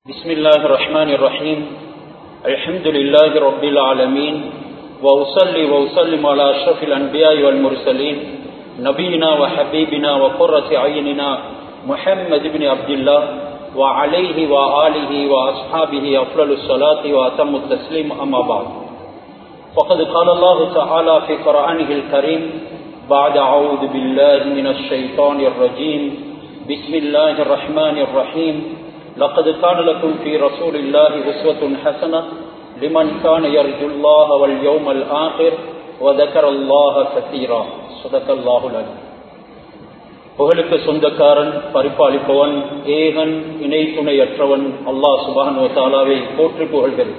بسم الله الرحمن الرحيم الحمد لله رب العالمين وأصلي وأسلم على أشرف الأنبياء والمرسلين نبينا وحبيبنا وقرة عيننا محمد بن عبد الله وعليه وآله وأصحابه أفضل الصلاة وأتم التسليم أما بعد فقد قال الله تعالى في قرآنه الكريم بعد أعوذ بالله من الشيطان الرجيم بسم الله الرحمن الرحيم لقد كان لكم في رسول الله أسوة حسنة لمن كان يرجو الله واليوم الآخر وذكر الله كثيرا صدق الله العليم புகழுக்கு சொந்தக்காரன் பரிபாலிப்பவன் ஏகன் இணை துணையற்றவன் அல்லாஹ் சுபான் தாலாவை போற்றி புகழ்கிறது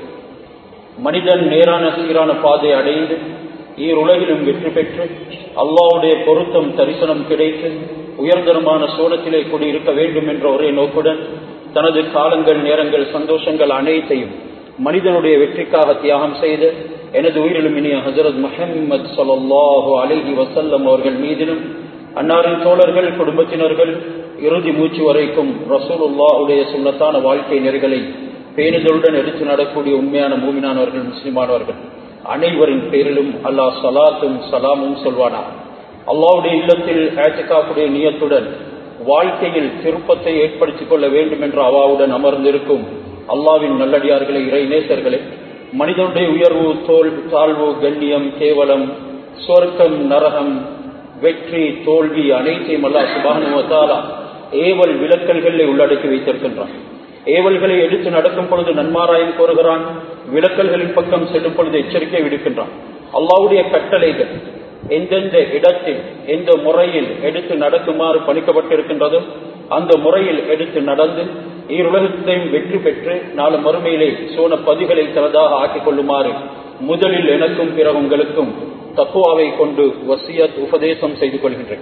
மனிதன் நேரான சீரான பாதை அடைந்து ஈருலகிலும் வெற்றி பெற்று அல்லாவுடைய பொருத்தம் தரிசனம் கிடைத்து உயர்தரமான சோனத்திலே குடியிருக்க வேண்டும் என்ற ஒரே நோக்குடன் தனது காலங்கள் நேரங்கள் சந்தோஷங்கள் அனைத்தையும் மனிதனுடைய வெற்றிக்காக தியாகம் செய்து எனது உயிரிலும் இனிய ஹசரத் முஹம்மது சொல்லாஹு அலஹி வசல்லம் அவர்கள் மீதிலும் அன்னாரின் தோழர்கள் குடும்பத்தினர்கள் இறுதி மூச்சு வரைக்கும் ரசூலுல்லாவுடைய சுண்ணத்தான வாழ்க்கை நெறிகளை பேணுதலுடன் எடுத்து நடக்கூடிய உண்மையான மூமினானவர்கள் முஸ்லிமானவர்கள் அனைவரின் பேரிலும் அல்லாஹ் சலாத்தும் சலாமும் சொல்வானா அல்லாவுடைய இல்லத்தில் ஆத்திகாப்புடைய நியத்துடன் வாழ்க்கையில் திருப்பத்தை ஏற்படுத்திக் கொள்ள வேண்டும் என்ற அவாவுடன் அமர்ந்திருக்கும் அல்லாவின் நல்லடியார்களே இறை நேசர்களே மனிதனுடைய உயர்வு தோல் தாழ்வு கண்ணியம் கேவலம் சொர்க்கம் நரகம் வெற்றி தோல்வி அனைத்தையும் அல்லா சுபானுவத்தாலா ஏவல் விளக்கல்களை உள்ளடக்கி வைத்திருக்கின்றான் ஏவல்களை எடுத்து நடக்கும் பொழுது நன்மாராயம் கோருகிறான் விளக்கல்களின் பக்கம் செல்லும் பொழுது எச்சரிக்கை விடுக்கின்றான் அல்லாவுடைய கட்டளைகள் எந்தெந்த இடத்தில் எந்த முறையில் எடுத்து நடக்குமாறு பணிக்கப்பட்டிருக்கின்றதும் அந்த முறையில் எடுத்து நடந்து ஈருலகத்தையும் வெற்றி பெற்று நாலு மறுமையிலே சோன பதிகளை தனதாக ஆக்கிக் கொள்ளுமாறு முதலில் எனக்கும் பிறகு உங்களுக்கும் தக்குவாவை கொண்டு வசியத் உபதேசம் செய்து கொள்கின்றேன்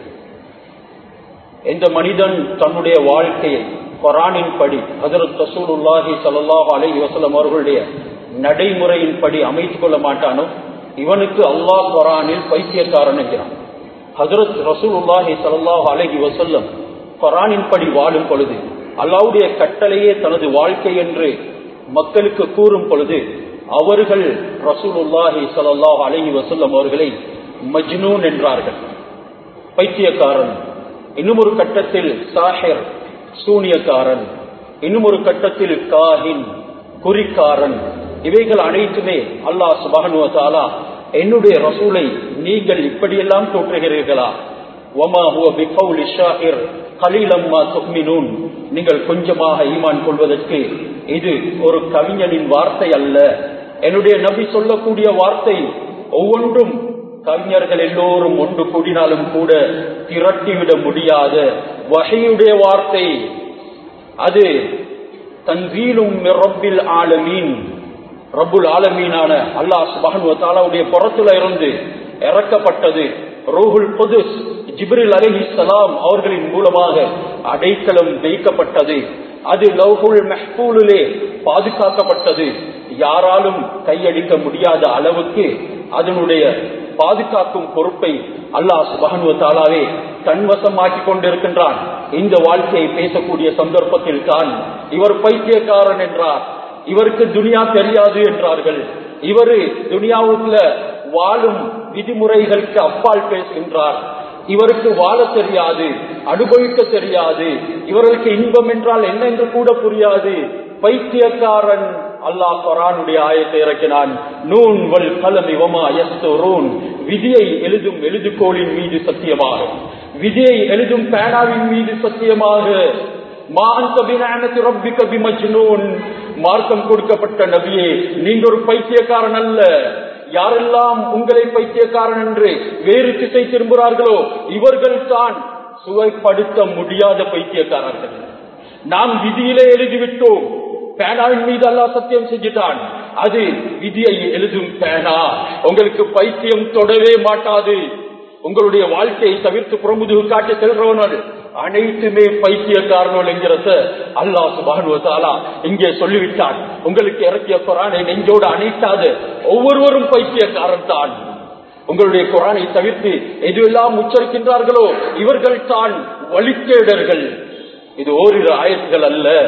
எந்த மனிதன் தன்னுடைய வாழ்க்கையை கொரானின் படி ஹசரத் தசூலுல்லாஹி சல்லாஹ் அலி வசலம் அவர்களுடைய நடைமுறையின் படி அமைத்துக் கொள்ள மாட்டானோ இவனுக்கு அல்லாஹ் கொரானில் பைத்தியக்காரன் என்கிறான் ஹசரத் ரசூலுல்லாஹி சல்லாஹ் அலஹி வசல்லம் கொரானின் படி வாழும் பொழுது அல்லாவுடைய கட்டளையே தனது வாழ்க்கை என்று மக்களுக்கு கூறும் பொழுது அவர்கள் ரசூலுல்லாஹி சல்லாஹ் அலஹி வசல்லம் அவர்களை மஜ்னூன் என்றார்கள் பைத்தியக்காரன் இன்னும் ஒரு கட்டத்தில் சாஹிர் சூனியக்காரன் இன்னும் ஒரு கட்டத்தில் காஹின் குறிக்காரன் இவைகள் அனைத்துமே அல்லாஹ் சுபகனுவத்தாலா என்னுடைய ரசூலை நீங்கள் இப்படியெல்லாம் தோற்றுகிறீர்களா ஒமா ஹுவ பிகவுல் ஷாஹிர் கலீலம்மா துக்மினூன் நீங்கள் கொஞ்சமாக ஈமான் கொள்வதற்கு இது ஒரு கவிஞனின் வார்த்தை அல்ல என்னுடைய நபி சொல்லக்கூடிய வார்த்தை ஒவ்வொன்றும் கவிஞர்கள் எல்லோரும் ஒன்று கூடினாலும் கூட திரட்டிவிட முடியாத வகையுடைய வார்த்தை அது தன்வீலும் ரப்பில் ஆலமீன் ரப்புல் ஆலமீனான அல்லாஹ் சுபகனுவத்தாலாவுடைய புறத்துல இருந்து இறக்கப்பட்டது ரூஹுல் புதுஸ் ஜிப்ரில் அலஹி சலாம் அவர்களின் மூலமாக அடைக்கலம் வைக்கப்பட்டது அது லவ்ஹுல் மெஹ்பூலிலே பாதுகாக்கப்பட்டது யாராலும் கையடிக்க முடியாத அளவுக்கு அதனுடைய பாதுகாக்கும் பொறுப்பை அல்லாஹ் சுபகனுவத்தாலாவே தன்வசமாக்கி கொண்டிருக்கின்றான் இந்த வாழ்க்கையை பேசக்கூடிய சந்தர்ப்பத்தில் தான் இவர் பைத்தியக்காரன் என்றார் இவருக்கு துனியா தெரியாது என்றார்கள் இவரு துனியாவுக்குள்ள வாழும் விதிமுறைகளுக்கு அப்பால் பேசுகின்றார் இவருக்கு வாழ தெரியாது அனுபவிக்க தெரியாது இவர்களுக்கு இன்பம் என்றால் என்ன என்று கூட புரியாது பைத்தியக்காரன் அல்லாஹ் கொரானுடைய ஆயத்தை இறக்கினான் நூன் வல் கலம் இவமா எஸ்தோரூன் விதியை எழுதும் எழுதுகோளின் மீது சத்தியமாக விதியை எழுதும் பேனாவின் மீது சத்தியமாக மார்க்கம் கொடுக்கப்பட்ட நபியே நீங்க ஒரு பைத்தியக்காரன் அல்ல யாரெல்லாம் உங்களை பைத்தியக்காரன் என்று வேறு திசை திரும்புகிறார்களோ இவர்கள் தான் சுவைப்படுத்த முடியாத பைத்தியக்காரர்கள் நாம் விதியிலே எழுதிவிட்டோம் பேனாவின் மீது அல்லா சத்தியம் செஞ்சுட்டான் அது விதியை எழுதும் பேனா உங்களுக்கு பைத்தியம் தொடவே மாட்டாது உங்களுடைய வாழ்க்கையை தவிர்த்து புறமுதுகு காட்டி செல்றவர்கள் அனைத்துமே பைத்தியக்காரர்கள் என்கிறத அல்லாஹ் சுபானுவத்தாலா இங்கே சொல்லிவிட்டான் உங்களுக்கு இறக்கிய குரானை நெஞ்சோடு அணைத்தாத ஒவ்வொருவரும் பைத்தியக்காரன் தான் உங்களுடைய குரானை தவிர்த்து எதுவெல்லாம் உச்சரிக்கின்றார்களோ இவர்கள் தான் வழிகேடர்கள் இது ஓரிரு ஆயத்துகள் அல்ல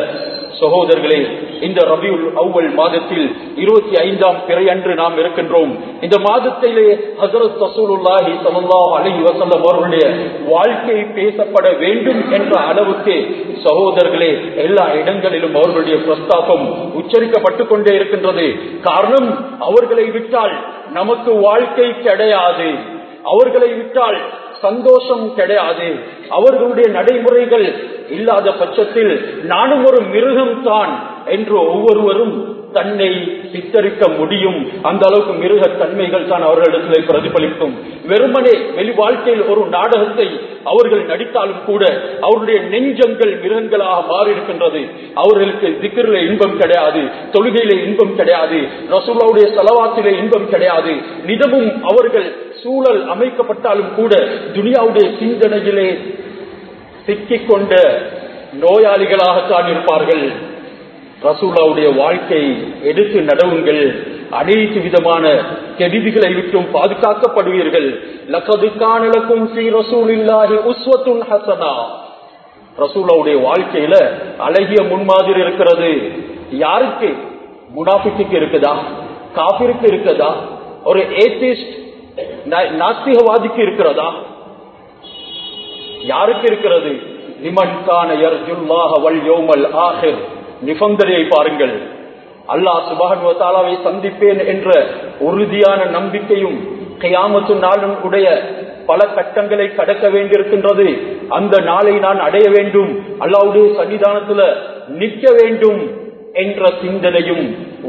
சகோதரர்களே இந்த ரபியுல் அவ்வல் மாதத்தில் இருபத்தி ஐந்தாம் பிறை அன்று நாம் இருக்கின்றோம் இந்த மாதத்திலே ஹசரத் ரசூலுல்லாஹி ஸல்லல்லாஹு அலைஹி வஸல்லம் அவர்களுடைய வாழ்க்கை பேசப்பட வேண்டும் என்ற அளவுக்கு சகோதரர்களே எல்லா இடங்களிலும் அவர்களுடைய பிரஸ்தாபம் உச்சரிக்கப்பட்டுக் கொண்டே இருக்கின்றது காரணம் அவர்களை விட்டால் நமக்கு வாழ்க்கை கிடையாது அவர்களை விட்டால் சந்தோஷம் கிடையாது அவர்களுடைய நடைமுறைகள் இல்லாத பட்சத்தில் நானும் ஒரு மிருகம் தான் என்று ஒவ்வொருவரும் தன்னை சித்தரிக்க முடியும் அந்த அளவுக்கு மிருக தன்மைகள் தான் அவர்களிடத்தில் பிரதிபலிக்கும் வெறுமனே வெளி வாழ்க்கையில் ஒரு நாடகத்தை அவர்கள் நடித்தாலும் கூட அவருடைய நெஞ்சங்கள் மிருகங்களாக மாறியிருக்கின்றது அவர்களுக்கு திக்கரில இன்பம் கிடையாது தொழுகையில இன்பம் கிடையாது ரசூலாவுடைய செலவாத்திலே இன்பம் கிடையாது நிதமும் அவர்கள் சூழல் அமைக்கப்பட்டாலும் கூட துனியாவுடைய சிந்தனையிலே சிக்கிக்கொண்ட நோயாளிகளாகத்தான் இருப்பார்கள் ரசூலாவுடைய வாழ்க்கை எடுத்து நடவுங்கள் அனைத்து விதமான கெதிதிகளை விட்டும் பாதுகாக்கப்படுவீர்கள் லக்கதுக்கானலக்கும் ஸ்ரீ ரசூலில்லாஹி உஸ்வத்துன் ஹசனா ரசூலாவுடைய வாழ்க்கையில அழகிய முன்மாதிரி இருக்கிறது யாருக்கு முனாஃபிக்கு இருக்குதா காபிருக்கு இருக்குதா ஒரு ஏத்திஸ்ட் நாஸ்திகவாதிக்கு இருக்கிறதா யாருக்கு இருக்கிறது லிமன்கான யர்ஜுல்லாஹ வல் யௌமல் ஆஹிர் நிபந்தனையை பாருங்கள் அல்லாஹ் சுபானுவத்தாலாவை சந்திப்பேன் என்ற உறுதியான நம்பிக்கையும் கையாமத்து நாளும் உடைய பல கட்டங்களை கடக்க வேண்டியிருக்கின்றது அந்த நாளை நான் அடைய வேண்டும் அல்லாவுடைய சன்னிதானத்துல நிற்க வேண்டும் என்ற சிந்தனையும்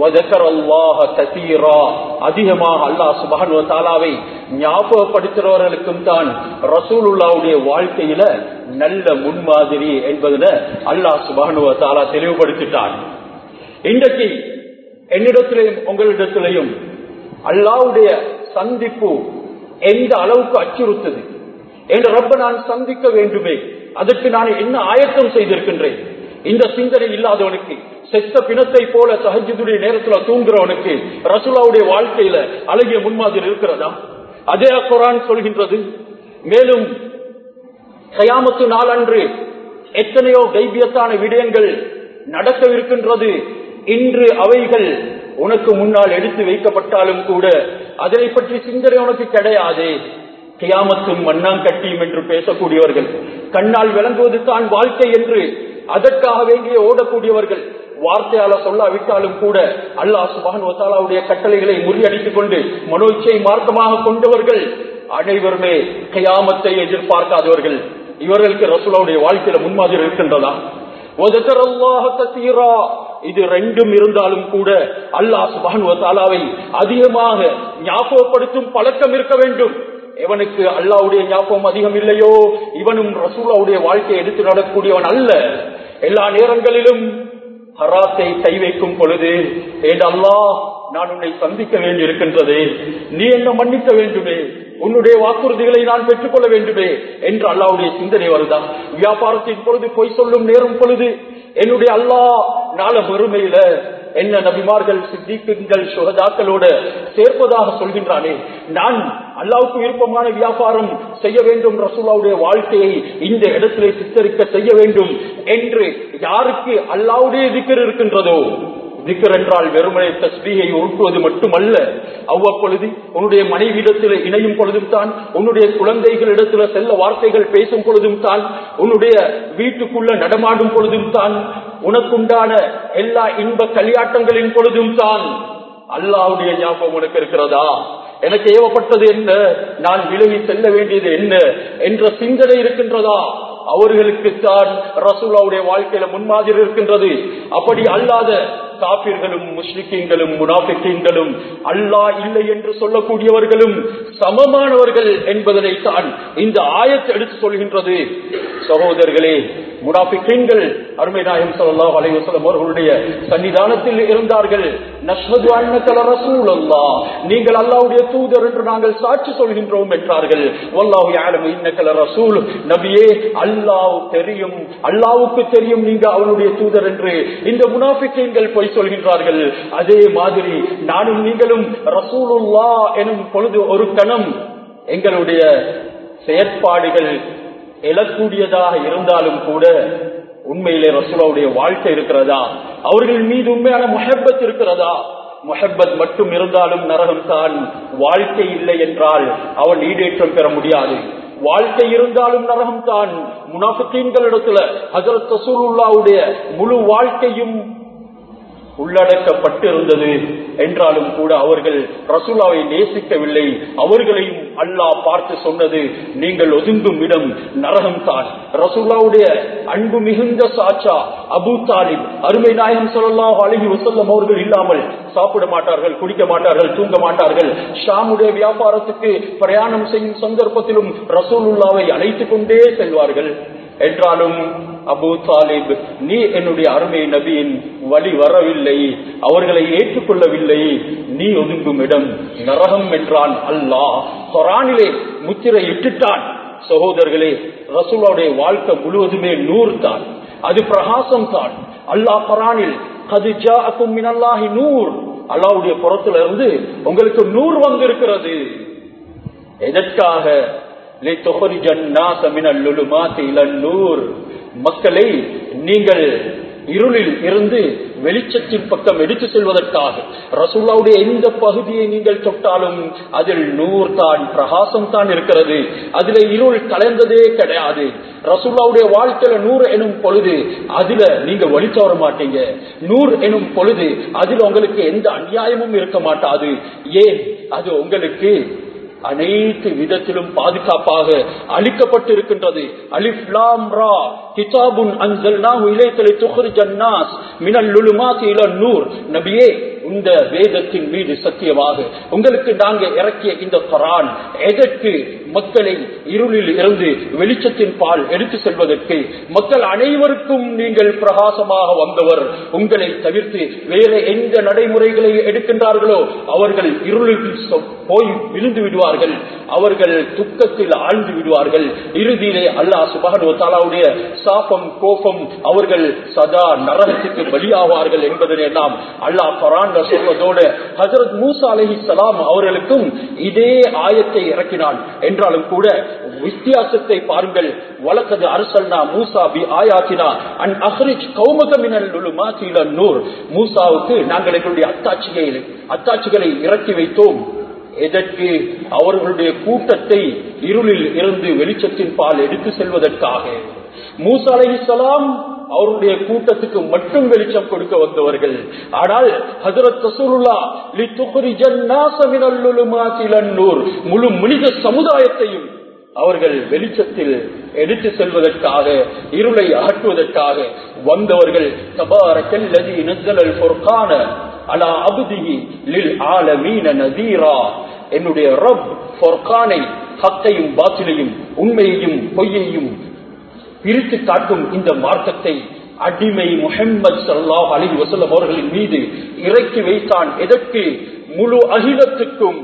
அதிகமாக அல்லாஹ் சுபான் தாலாவை ஞாபகப்படுத்துறவர்களுக்கும் தான் ரசூலுல்லாவுடைய வாழ்க்கையில நல்ல முன்மாதிரி என்பதுல அல்லாஹ் சுபானுவ தாலா தெளிவுபடுத்திட்டான் இன்றைக்கு என்னிடத்திலையும் உங்களிடத்திலையும் அல்லாவுடைய சந்திப்பு எந்த அளவுக்கு அச்சுறுத்துது என்று ரப்ப நான் சந்திக்க வேண்டுமே அதற்கு நான் என்ன ஆயத்தம் செய்திருக்கின்றேன் இந்த சிந்தனை இல்லாதவனுக்கு செத்த பிணத்தை போல சஹஜுடைய நேரத்தில் தூங்குறவனுக்கு ரசுலாவுடைய வாழ்க்கையில அழகிய முன்மாதிரி இருக்கிறதா அதே குரான் சொல்கின்றது மேலும் கயாமத்து நாளன்று எத்தனையோ கைபியத்தான விடயங்கள் நடக்கவிருக்கின்றது இன்று அவைகள் உனக்கு முன்னால் எடுத்து வைக்கப்பட்டாலும் கூட அதனை பற்றி சிந்தனை உனக்கு கிடையாது கியாமத்தும் மண்ணாங்கட்டியும் என்று பேசக்கூடியவர்கள் கண்ணால் விளங்குவது தான் வாழ்க்கை என்று அதற்காக வேண்டிய ஓடக்கூடியவர்கள் வார்த்தையால சொல்லாவிட்டாலும் கூட அல்லாஹ் சுபான் ஒத்தாலாவுடைய கட்டளைகளை முறியடித்துக் கொண்டு மனோச்சை மார்க்கமாக கொண்டவர்கள் அனைவருமே கயாமத்தை எதிர்பார்க்காதவர்கள் இவர்களுக்கு ரசூலாவுடைய வாழ்க்கையில முன்மாதிரி இருக்கின்றதா இது ரெண்டும் இருந்தாலும் கூட அல்லாஹ் சுபான் தாலாவை அதிகமாக ஞாபகப்படுத்தும் பழக்கம் இருக்க வேண்டும் எவனுக்கு அல்லாவுடைய ஞாபகம் அதிகம் இல்லையோ இவனும் ரசூலாவுடைய வாழ்க்கையை எடுத்து நடக்கூடியவன் அல்ல எல்லா நேரங்களிலும் ஹராத்தை கை வைக்கும் பொழுது ஏன் அல்லாஹ் நான் உன்னை சந்திக்க வேண்டி இருக்கின்றது நீ என்ன மன்னிக்க வேண்டுமே உன்னுடைய வாக்குறுதிகளை நான் பெற்றுக்கொள்ள வேண்டுமே என்று அல்லாவுடைய சிந்தனை வருதா வியாபாரத்தின் பொழுது பொய் சொல்லும் நேரும் பொழுது என்னுடைய அல்லாஹ் நாள பெருமையில என்ன நபிமார்கள் சித்திக்குங்கள் சுகதாக்களோட சேர்ப்பதாக சொல்கின்றானே நான் அல்லாவுக்கு விருப்பமான வியாபாரம் செய்ய வேண்டும் ரசூலாவுடைய வாழ்க்கையை இந்த இடத்திலே சித்தரிக்க செய்ய வேண்டும் என்று யாருக்கு அல்லாவுடைய திக்கர் இருக்கின்றதோ திக்கர் என்றால் வெறுமனை தஸ்பீகை உருட்டுவது மட்டுமல்ல அவ்வப்பொழுது உன்னுடைய மனைவியிடத்தில் இணையும் பொழுதும் தான் உன்னுடைய குழந்தைகளிடத்தில் செல்ல வார்த்தைகள் பேசும் பொழுதும் தான் உன்னுடைய வீட்டுக்குள்ள நடமாடும் பொழுதும் தான் உனக்குண்டான எல்லா இன்ப கலியாட்டங்களின் பொழுதும் தான் அல்லாவுடைய ஞாபகம் உனக்கு இருக்கிறதா எனக்கு ஏவப்பட்டது என்ன நான் விலகி செல்ல வேண்டியது என்ன என்ற சிந்தனை இருக்கின்றதா அவர்களுக்குத்தான் ரசூலாவுடைய வாழ்க்கையில முன்மாதிரி இருக்கின்றது அப்படி அல்லாத காபிர்களும் முஸ்லிக்கீங்களும் முனாபிக்கீங்களும் அல்லாஹ் இல்லை என்று சொல்லக்கூடியவர்களும் சமமானவர்கள் என்பதனை தான் இந்த ஆயத்தை எடுத்து சொல்கின்றது சகோதரர்களே முனாபிக்கீங்கள் அருமை நாயம் சொல்லலாம் அலைவசலம் அவர்களுடைய சன்னிதானத்தில் இருந்தார்கள் நஷ்மது அன்னக்கல ரசூல் அல்லா நீங்கள் அல்லாவுடைய தூதர் என்று நாங்கள் சாட்சி சொல்கின்றோம் என்றார்கள் வல்லாஹு யாரும் இன்னக்கல ரசூல் நபியே அல்லாஹ் தெரியும் அல்லாவுக்கு தெரியும் நீங்க அவனுடைய தூதர் என்று இந்த முனாபிக்கீங்கள் பொய் சொல்கின்றார்கள் அதே மாதிரி நானும் நீங்களும் ரசூலுல்லா எனும் பொழுது ஒரு கணம் எங்களுடைய செயற்பாடுகள் எழக்கூடியதாக இருந்தாலும் கூட உண்மையிலே ரசூலாவுடைய வாழ்க்கை இருக்கிறதா அவர்கள் மீது உண்மையான முஹப்பத் இருக்கிறதா முஹப்பத் மட்டும் இருந்தாலும் நரகம் தான் வாழ்க்கை இல்லை என்றால் அவன் ஈடேற்றம் பெற முடியாது வாழ்க்கை இருந்தாலும் நரகம் தான் முனாஃபிக்கீன்களிடத்துல ஹசரத் ரசூலுல்லாவுடைய முழு வாழ்க்கையும் உள்ளடக்கப்பட்டிருந்தது என்றாலும் கூட அவர்கள் ரசூலாவை நேசிக்கவில்லை அவர்களையும் அல்லாஹ் பார்த்து சொன்னது நீங்கள் ஒதுங்கும் இடம் நரகம் தான் ரசூலாவுடைய அன்பு மிகுந்த சாச்சா அபு தாலிப் அருமை நாயகம் சொல்லலாம் அழகி வசல்லம் அவர்கள் இல்லாமல் சாப்பிட மாட்டார்கள் குடிக்க மாட்டார்கள் தூங்க மாட்டார்கள் ஷாமுடைய வியாபாரத்துக்கு பிரயாணம் செய்யும் சந்தர்ப்பத்திலும் ரசூலுல்லாவை அழைத்துக் கொண்டே செல்வார்கள் என்றாலும் அபு தாலிப் நீ என்னுடைய அருமை நபியின் வழி வரவில்லை அவர்களை ஏற்றுக்கொள்ளவில்லை நீ ஒதுங்கும் இடம் நரகம் என்றான் அல்லாஹ் கொரானிலே முத்திரை இட்டுட்டான் சகோதரர்களே ரசூலாவுடைய வாழ்க்கை முழுவதுமே நூறு தான் அது பிரகாசம் தான் அல்லாஹ் கொரானில் அது ஜாக்கும் மினல்லாஹி நூர் அல்லாவுடைய புறத்துல இருந்து உங்களுக்கு நூறு வந்திருக்கிறது எதற்காக மக்களை நீங்கள் இருளில் இருந்து வெளிச்சத்தின் பக்கம் எடுத்து செல்வதற்காக ரசூல்லாவுடைய எந்த பகுதியை நீங்கள் தொட்டாலும் அதில் நூறு தான் பிரகாசம் தான் இருக்கிறது அதுல இருள் கலந்ததே கிடையாது ரசூல்லாவுடைய வாழ்க்கையில நூறு எனும் பொழுது அதுல நீங்க வழி தவற மாட்டீங்க நூறு எனும் பொழுது அதுல உங்களுக்கு எந்த அநியாயமும் இருக்க மாட்டாது ஏன் அது உங்களுக்கு அனைத்து விதத்திலும் பாதுகாப்பாக அளிக்கப்பட்டிருக்கின்றது அலிப்லாம் ரா கிதாபுன் அன்சல்னாஹு இலைத்தலை துஹ்ரிஜன் நாஸ் மினல் லுலுமாத்தி இலன் நூர் நபியே இந்த வேதத்தின் மீது சத்தியமாக உங்களுக்கு நாங்க இறக்கிய இந்த குரான் எதற்கு மக்களை இருளில் இருந்து வெளிச்சத்தின் பால் எடுத்து செல்வதற்கு மக்கள் அனைவருக்கும் நீங்கள் பிரகாசமாக வந்தவர் உங்களை தவிர்த்து வேற எந்த நடைமுறைகளை எடுக்கின்றார்களோ அவர்கள் இருளில் போய் விழுந்து விடுவார்கள் அவர்கள் துக்கத்தில் ஆழ்ந்து விடுவார்கள் இறுதியிலே அல்லாஹ் சுபகனோ தாலாவுடைய சாபம் கோபம் அவர்கள் சதா நரகத்துக்கு பலியாவார்கள் என்பதனை எல்லாம் அல்லாஹ் பரான் சொல்வதோடு ஹசரத் மூசா அலஹி சலாம் அவர்களுக்கும் இதே ஆயத்தை இறக்கினான் என்றாலும் கூட வித்தியாசத்தை பாருங்கள் வழக்கது அரசல்னா மூசா பி ஆயாத்தினா அன் அஹ்ரிஜ் கௌமகமினல் நூர் மூசாவுக்கு நாங்கள் எங்களுடைய அத்தாட்சிகளை அத்தாட்சிகளை இறக்கி வைத்தோம் எதற்கு அவர்களுடைய கூட்டத்தை இருளில் இருந்து வெளிச்சத்தின் பால் எடுத்து செல்வதற்காக மூசா அலைஹிஸ்ஸலாம் அவருடைய கூட்டத்துக்கு மட்டும் வெளிச்சம் கொடுக்க வந்தவர்கள் ஆனால் ஹஜரத் ரசூலுல்லா லித்துக்ரிஜன் நாஸ மினல் லுலுமாத்தி இலன் நூர் முழு மனித சமுதாயத்தையும் அவர்கள் வெளிச்சத்தில் எடுத்து செல்வதற்காக இருளை அகற்றுவதற்காக வந்தவர்கள் தபாரக்கல்லதி நஸ்ஸலல் ஃபுர்கான அலா அப்திஹி லில் ஆலமீன நஸீரா என்னுடைய ரப் ஃபுர்கானை ஹக்கையும் பாத்திலையும் உண்மையையும் பொய்யையும் பிரித்து காட்டும் இந்த மார்க்கத்தை அடிமை முஹம்மது சல்லாஹ் அலி வசல்லம் அவர்களின் மீது இறக்கி வைத்தான் எதற்கு முழு அகிலத்துக்கும்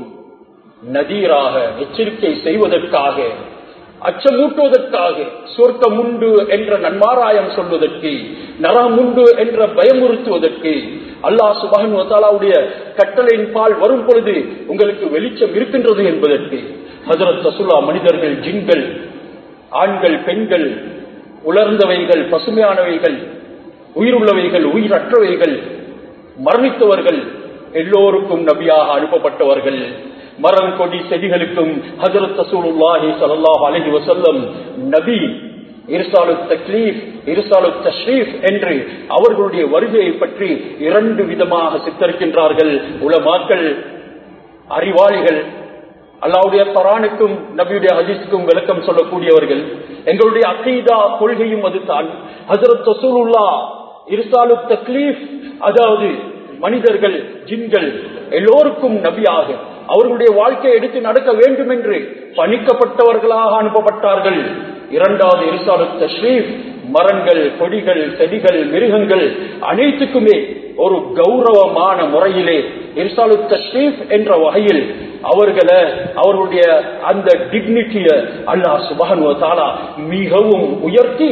நதீராக எச்சரிக்கை செய்வதற்காக அச்சமூட்டுவதற்காக சொர்க்கம் உண்டு என்ற நன்மாராயம் சொல்வதற்கு நரம் உண்டு என்ற பயமுறுத்துவதற்கு அல்லாஹ் சுபகன் வத்தாலாவுடைய கட்டளையின் பால் வரும் பொழுது உங்களுக்கு வெளிச்சம் இருக்கின்றது என்பதற்கு ஹசரத் ரசுல்லா மனிதர்கள் ஜின்கள் ஆண்கள் பெண்கள் உலர்ந்தவைகள் பசுமையானவைகள் உயிருள்ளவைகள் உயிரற்றவைகள் மரணித்தவர்கள் எல்லோருக்கும் நபியாக அனுப்பப்பட்டவர்கள் மரம் கொடி செடிகளுக்கும் ஹசரத் ரசூலுல்லாஹி ஸல்லல்லாஹு அலைஹி வஸல்லம் நபி இருசாலு தக்லீஃப் இருசாலு தஷ்ரீஃப் என்று அவர்களுடைய வருகையை பற்றி இரண்டு விதமாக சித்தரிக்கின்றார்கள் உலமாக்கள் அறிவாளிகள் அல்லாவுடைய பரானுக்கும் நபியுடைய ஹதீஸுக்கும் விளக்கம் சொல்லக்கூடியவர்கள் எங்களுடைய அக்கீதா கொள்கையும் அதுதான் ஹசரத் ரசூலுல்லா இருசாலு தக்லீஃப் அதாவது மனிதர்கள் ஜின்கள் எல்லோருக்கும் நபியாக அவர்களுடைய வாழ்க்கையை எடுத்து நடக்க வேண்டும் என்று பணிக்கப்பட்டவர்களாக அனுப்பப்பட்டார்கள் இரண்டாவது இருசாலு தஷ்ரீப் மரங்கள் கொடிகள் செடிகள் மிருகங்கள் அனைத்துக்குமே ஒரு கௌரவமான முறையிலே இருசாலு தஷ்ரீப் என்ற வகையில் அவர்களை அவர்களுடைய அந்த டிக்னிட்டிய அல்லாஹ் சுபஹன் தாலா மிகவும் உயர்த்தி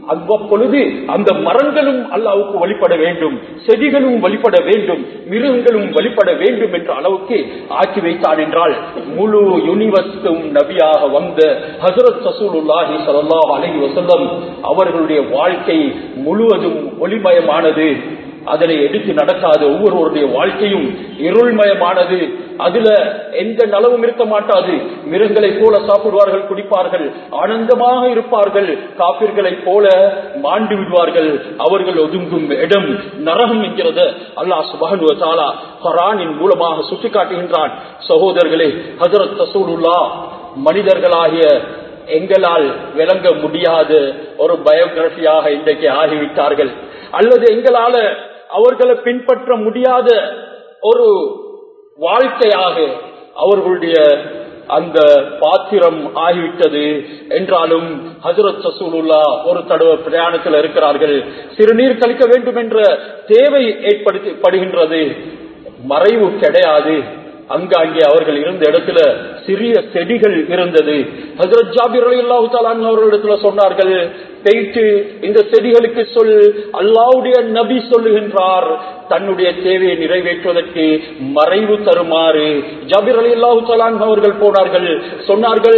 அவ்வப்பொழுது அந்த மரங்களும் அல்லாவுக்கு வழிபட வேண்டும் செடிகளும் வழிபட வேண்டும் மிருகங்களும் வழிபட வேண்டும் என்ற அளவுக்கு ஆக்கி வைத்தான் என்றால் முழு யூனிவர்ஸும் நபியாக வந்த ஹசரத் சசூலுல்லாஹி ஸல்லல்லாஹு அலைஹி வஸல்லம் அவர்களுடைய வாழ்க்கை முழுவதும் ஒளிமயமானது அதனை எடுத்து நடக்காத ஒவ்வொருவருடைய வாழ்க்கையும் இருள்மயமானது அதுல எந்த நலவும் இருக்க மாட்டாது மிருகங்களை போல சாப்பிடுவார்கள் குடிப்பார்கள் ஆனந்தமாக இருப்பார்கள் காப்பிர்களை போல மாண்டு விடுவார்கள் அவர்கள் ஒதுங்கும் இடம் நரகம் என்கிறத அல்லாஹ் சுபஹனு தாலா குரானின் மூலமாக சுட்டிக்காட்டுகின்றான் சகோதரர்களே ஹஜரத் தசூலுல்லா மனிதர்களாகிய எங்களால் விளங்க முடியாத ஒரு பயோகிராபியாக இன்றைக்கு ஆகிவிட்டார்கள் அல்லது எங்களால அவர்களை பின்பற்ற முடியாத ஒரு வாழ்க்கையாக அவர்களுடைய அந்த பாத்திரம் ஆகிவிட்டது என்றாலும் ஹசரத் சசூலுல்லா ஒரு தடவை பிரயாணத்தில் இருக்கிறார்கள் சிறுநீர் கழிக்க வேண்டும் என்ற தேவை ஏற்படுத்தப்படுகின்றது மறைவு கிடையாது அங்காங்கே அவர்கள் இருந்த இடத்துல சிறிய செடிகள் இருந்தது ஹசரத் ஜாபிர் அலி அல்லாஹு தாலான் அவர்களிடத்துல சொன்னார்கள் போயிட்டு இந்த செடிகளுக்கு சொல் அல்லாவுடைய நபி சொல்லுகின்றார் தன்னுடைய தேவையை நிறைவேற்றுவதற்கு மறைவு தருமாறு ஜாபிர் அலி அல்லாஹு தலான் அவர்கள் போனார்கள் சொன்னார்கள்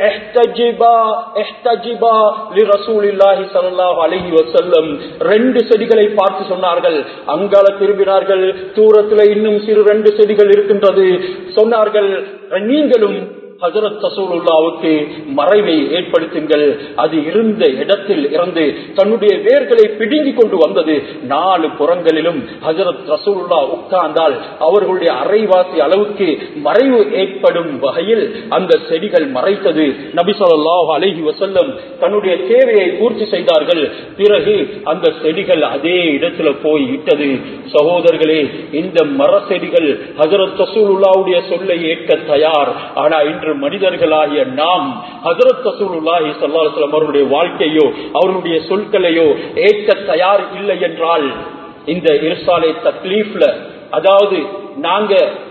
ரெண்டு செடிகளை பார்த்து சொன்னார்கள் அங்கால திரும்பினார்கள் தூரத்தில் இன்னும் சிறு ரெண்டு செடிகள் இருக்கின்றது சொன்னார்கள் நீங்களும் ஹசரத் ரசூலுல்லாவுக்கு மறைவை ஏற்படுத்துங்கள் அது இருந்த இடத்தில் இருந்து தன்னுடைய வேர்களை பிடுங்கி கொண்டு வந்தது நாலு புறங்களிலும் ஹசரத் ரசூலுல்லா உட்கார்ந்தால் அவர்களுடைய அரைவாசி அளவுக்கு மறைவு ஏற்படும் வகையில் அந்த செடிகள் மறைத்தது நபி சொல்லாஹ் அலஹி வசல்லம் தன்னுடைய தேவையை பூர்த்தி செய்தார்கள் பிறகு அந்த செடிகள் அதே இடத்துல போய் விட்டது சகோதரர்களே இந்த மர செடிகள் ஹசரத் ரசூலுல்லாவுடைய சொல்லை ஏற்க தயார் ஆனா இன்று மனிதர்களாகிய நாம் ஹசரத் ரசூலுல்லாஹி சல்லாஹம் அவருடைய வாழ்க்கையோ அவருடைய சொற்களையோ ஏற்க தயார் இல்லை என்றால் இந்த இருசாலை தக்லீஃப்ல அதாவது நாங்க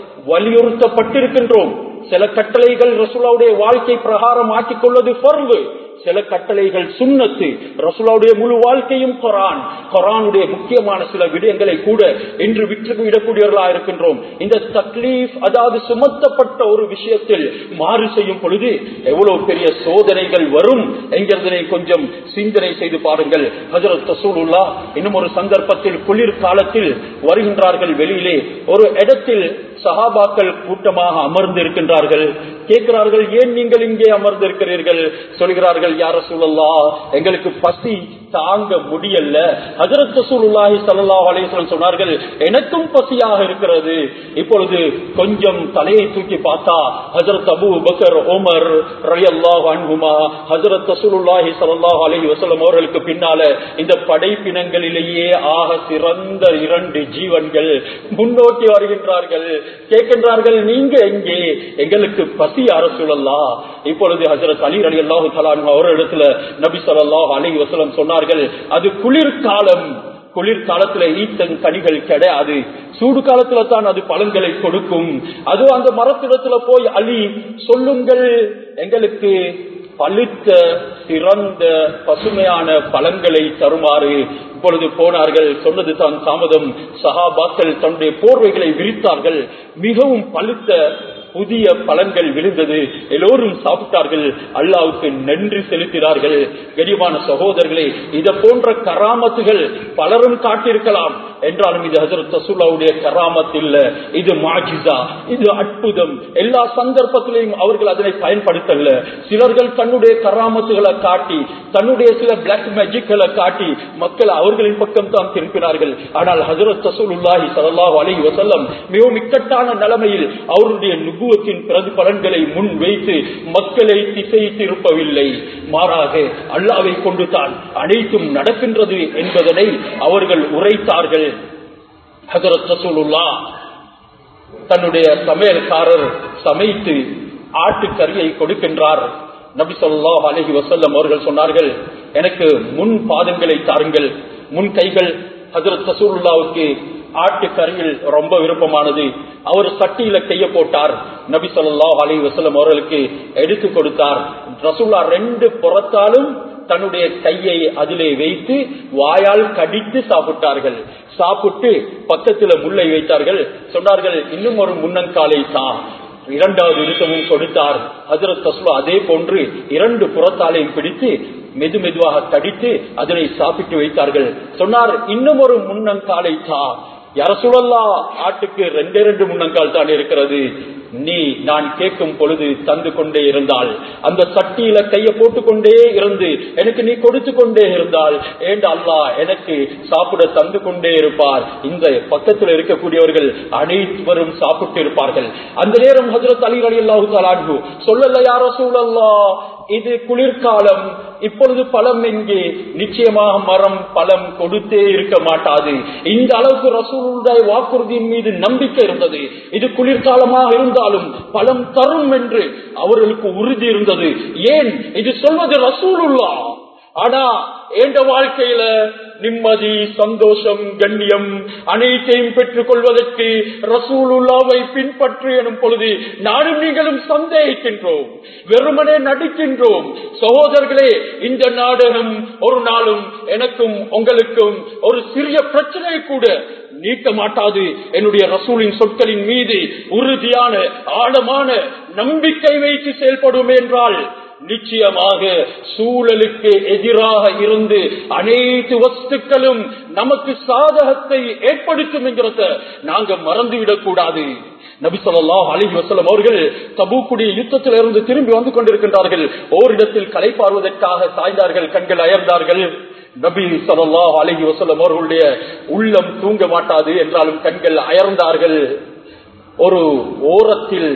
வலியுறுத்தப்பட்டிருக்கின்றோம் சில கட்டளைகள் ரசூலாவுடைய வாழ்க்கை பிரகாரம் ஆக்கிக் கொள்வது பொருள் சில கட்டளைகள் சுண்ணத்து ரசூலாவுடைய முழு வாழ்க்கையும் கொரான் கொரானுடைய முக்கியமான சில விடயங்களை கூட இன்று விற்று விடக்கூடியவர்களா இருக்கின்றோம் இந்த தக்லீஃப் அதாவது சுமத்தப்பட்ட ஒரு விஷயத்தில் மாறு செய்யும் பொழுது எவ்வளவு பெரிய சோதனைகள் வரும் என்கிறதனை கொஞ்சம் சிந்தனை செய்து பாருங்கள் ஹசரத் ரசூலுல்லா இன்னும் ஒரு சந்தர்ப்பத்தில் குளிர் காலத்தில் வருகின்றார்கள் வெளியிலே ஒரு இடத்தில் சஹாபாக்கள் கூட்டமாக அமர்ந்து இருக்கின்றார்கள் கேட்கிறார்கள் ஏன் நீங்கள் இங்கே அமர்ந்திருக்கிறீர்கள் சொல்கிறார்கள் யார சூழல்லா எங்களுக்கு பசி தாங்க முடியல ஹசரத் சூலுல்லாஹி சல்லா அலேஸ்வரன் சொன்னார்கள் எனக்கும் பசியாக இருக்கிறது இப்பொழுது கொஞ்சம் தலையை தூக்கி பார்த்தா ஹசரத் அபு பக்கர் ஓமர் ரயல்லாஹ் அன்ஹுமா ஹசரத் சூலுல்லாஹி சல்லாஹ் அலஹி வசலம் அவர்களுக்கு பின்னால இந்த படைப்பினங்களிலேயே ஆக சிறந்த இரண்டு ஜீவன்கள் முன்னோக்கி வருகின்றார்கள் கேட்கின்றார்கள் நீங்க எங்கே எங்களுக்கு பசி அரசுலல்லா இப்பொழுது ஹசரத் அலி அலி அல்லாஹு தலான் அவரிடத்துல நபி சொல்லாஹ் அலி வசலம் சொன்னார்கள் அது குளிர்காலம் குளிர்காலத்துல ஈத்தன் கனிகள் கிடையாது சூடு காலத்துல தான் அது பழங்களை கொடுக்கும் அது அந்த மரத்திடத்துல போய் அலி சொல்லுங்கள் எங்களுக்கு பழுத்த சிறந்த பசுமையான பழங்களை தருமாறு இப்பொழுது போனார்கள் சொன்னது தான் தாமதம் சஹாபாக்கள் தன்னுடைய போர்வைகளை விரித்தார்கள் மிகவும் பழுத்த புதிய பலன்கள் விழுந்தது எல்லோரும் சாப்பிட்டார்கள் அல்லாவுக்கு நன்றி செலுத்தினார்கள் கரிமான சகோதரர்களே இத போன்ற கராமத்துகள் பலரும் காட்டியிருக்கலாம் என்றாலும் இது ஹசரத் ரசூல்லாவுடைய கராமத் இல்ல இது மாஜிசா இது அற்புதம் எல்லா சந்தர்ப்பத்திலையும் அவர்கள் அதனை பயன்படுத்தல சிலர்கள் தன்னுடைய கராமத்துகளை காட்டி தன்னுடைய சில பிளாக் மேஜிக்களை காட்டி மக்கள் அவர்களின் பக்கம் தான் திருப்பினார்கள் ஆனால் ஹசரத் ரசூலுல்லாஹி சல்லாஹூ அலி வசல்லம் மிகவும் இக்கட்டான நிலைமையில் அவருடைய நுகுவத்தின் பிரதிபலன்களை முன் வைத்து மக்களை திசை திருப்பவில்லை மாறாக அல்லாவை கொண்டு தான் அனைத்தும் நடக்கின்றது என்பதனை அவர்கள் உரைத்தார்கள் ஹசரத் ரசூலுல்லா தன்னுடைய சமையல்காரர் சமைத்து ஆட்டுக்கறியை கொடுக்கின்றார் நபி சொல்லா அலஹி வசல்லம் அவர்கள் சொன்னார்கள் எனக்கு முன் பாதங்களை தாருங்கள் முன் கைகள் ஹசரத் ரசூலுல்லாவுக்கு ஆட்டுக்கறியில் ரொம்ப விருப்பமானது அவர் சட்டியில கைய போட்டார் நபி சொல்லாஹ் அலி வசலம் அவர்களுக்கு எடுத்து கொடுத்தார் ரசூல்லா ரெண்டு புறத்தாலும் தன்னுடைய கையை அதிலே வைத்து வாயால் கடித்து சாப்பிட்டார்கள் சாப்பிட்டு பக்கத்துல முல்லை வைத்தார்கள் சொன்னார்கள் இன்னும் ஒரு முன்னங்காலை தா இரண்டாவது இழுக்கமும் கொடுத்தார் ஹசரத் தஸ்வா அதே போன்று இரண்டு புறத்தாலையும் பிடித்து மெது மெதுவாக கடித்து அதனை சாப்பிட்டு வைத்தார்கள் சொன்னார் இன்னும் ஒரு முன்னங்காலை தா அரசுலல்லா ஆட்டுக்கு ரெண்டே ரெண்டு முன்னங்கால் தான் இருக்கிறது நீ நான் கேட்கும் பொழுது தந்து கொண்டே இருந்தால் அந்த சட்டியில கைய போட்டுக்கொண்டே இருந்து எனக்கு நீ கொடுத்து கொண்டே இருந்தால் ஏண்ட அல்லா எனக்கு சாப்பிட தந்து கொண்டே இருப்பார் இந்த பக்கத்தில் இருக்கக்கூடியவர்கள் அனைவரும் சாப்பிட்டு இருப்பார்கள் அந்த நேரம் ஹசரத் அலி அலி அல்லாஹு தாலான்கு சொல்லல யார சூழல்லா இது குளிர்காலம் இப்பொழுது பழம் எங்கே நிச்சயமாக மரம் பழம் கொடுத்தே இருக்க மாட்டாது இந்த அளவுக்கு ரசூலுடைய வாக்குறுதியின் மீது நம்பிக்கை இருந்தது இது குளிர்காலமாக இருந்தாலும் பழம் தரும் என்று அவர்களுக்கு உறுதி இருந்தது ஏன் இது சொல்வது ரசூலுல்லா ஆனா எந்த வாழ்க்கையில நிம்மதி சந்தோஷம் கண்ணியம் அனைத்தையும் பெற்றுக் கொள்வதற்கு ரசூலுல்லாவை பின்பற்று எனும் பொழுது நானும் நீங்களும் சந்தேகிக்கின்றோம் வெறுமனே நடிக்கின்றோம் சகோதரர்களே இந்த நாடகம் ஒரு நாளும் எனக்கும் உங்களுக்கும் ஒரு சிறிய பிரச்சனை கூட நீக்க மாட்டாது என்னுடைய ரசூலின் சொற்களின் மீது உறுதியான ஆழமான நம்பிக்கை வைத்து செயல்படும் என்றால் நிச்சயமாக சூழலுக்கு எதிராக இருந்து அனைத்து வஸ்துக்களும் நமக்கு சாதகத்தை ஏற்படுத்தும் என்கிறத நாங்க மறந்துவிடக் கூடாது நபி சொல்லாஹ் அலி வசலம் அவர்கள் தபூக்குடைய யுத்தத்தில் இருந்து திரும்பி வந்து கொண்டிருக்கின்றார்கள் ஓரிடத்தில் கலை பார்வதற்காக சாய்ந்தார்கள் கண்கள் அயர்ந்தார்கள் நபி சொல்லாஹ் அலஹி வசலம் அவர்களுடைய உள்ளம் தூங்க மாட்டாது என்றாலும் கண்கள் அயர்ந்தார்கள் ஒரு ஓரத்தில்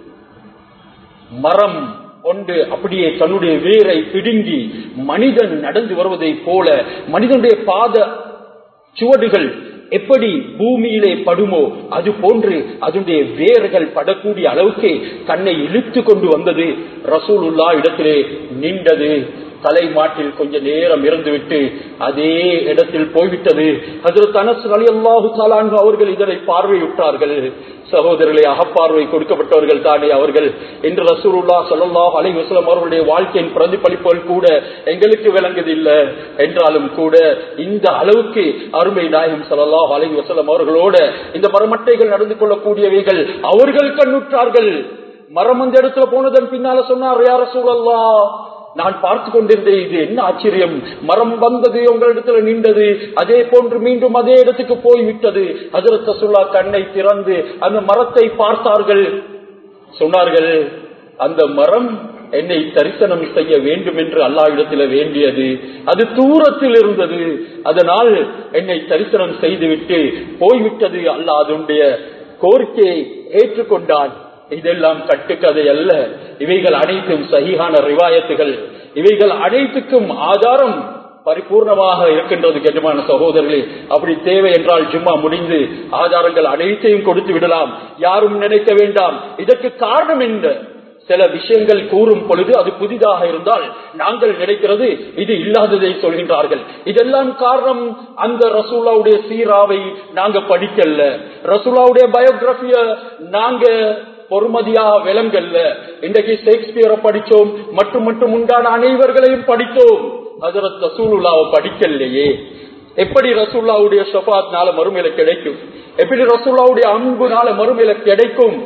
மரம் கொண்டு அப்படியே தன்னுடைய வேரை பிடுங்கி மனிதன் நடந்து வருவதை போல மனிதனுடைய பாத சுவடுகள் எப்படி பூமியிலே படுமோ அது போன்று அதனுடைய வேர்கள் படக்கூடிய அளவுக்கு கண்ணை இழுத்து கொண்டு வந்தது ரசூலுல்லா இடத்திலே நின்றது தலைமாட்டில் கொஞ்ச நேரம் இருந்துவிட்டு அதே இடத்தில் போய்விட்டது ஹசரத் அனஸ் அலி அல்லாஹு சாலான்கு அவர்கள் இதனை பார்வையிட்டார்கள் சகோதரர்களை அகப்பார்வை கொடுக்கப்பட்டவர்கள் தானே அவர்கள் என்று ரசூலுல்லா சல்லாஹ் அலி வஸ்லம் அவர்களுடைய வாழ்க்கையின் பிரதிபலிப்புகள் கூட எங்களுக்கு விளங்குதில்லை என்றாலும் கூட இந்த அளவுக்கு அருமை நாயகம் சல்லாஹ் அலி வஸ்லம் அவர்களோட இந்த மரமட்டைகள் நடந்து கொள்ளக்கூடியவைகள் அவர்கள் கண்ணுற்றார்கள் மரம் அந்த இடத்துல போனதன் பின்னால சொன்னார் யார சூழல்லா நான் பார்த்து கொண்டிருந்தேன் இது என்ன ஆச்சரியம் மரம் வந்தது உங்களிடத்துல நின்றது அதே போன்று மீண்டும் அதே இடத்துக்கு போய்விட்டது ஹசரத் சுல்லா கண்ணை திறந்து அந்த மரத்தை பார்த்தார்கள் சொன்னார்கள் அந்த மரம் என்னை தரிசனம் செய்ய வேண்டும் என்று அல்லாவிடத்தில் வேண்டியது அது தூரத்தில் இருந்தது அதனால் என்னை தரிசனம் செய்துவிட்டு போய்விட்டது அல்ல அதனுடைய கோரிக்கையை ஏற்றுக்கொண்டான் இதெல்லாம் கட்டுக்கதை அல்ல இவைகள் அனைத்தும் சகிகான ரிவாயத்துகள் இவைகள் அனைத்துக்கும் ஆதாரம் பரிபூர்ணமாக இருக்கின்றது கெஜமான சகோதரர்களே அப்படி தேவை என்றால் ஜும்மா முடிந்து ஆதாரங்கள் அனைத்தையும் கொடுத்து விடலாம் யாரும் நினைக்க வேண்டாம் இதற்கு காரணம் என்ன சில விஷயங்கள் கூறும் பொழுது அது புதிதாக இருந்தால் நாங்கள் நினைக்கிறது இது இல்லாததை சொல்கின்றார்கள் இதெல்லாம் காரணம் அந்த ரசூலாவுடைய சீராவை நாங்க படிக்கல ரசூலாவுடைய பயோகிராபிய நாங்க பொறுமதியாக விலங்கல்ல இன்றைக்கு ஷேக்ஸ்பியரை படிச்சோம் மட்டும் மட்டும் உண்டான அனைவர்களையும் படித்தோம் ஹசரத் ரசூலுல்லாவை படிக்கலையே எப்படி ரசூல்லாவுடைய ஷபாத்னால மறுமையில கிடைக்கும் எப்படி ரசூல்லாவுடைய அன்புனால மறுமையில கிடைக்கும்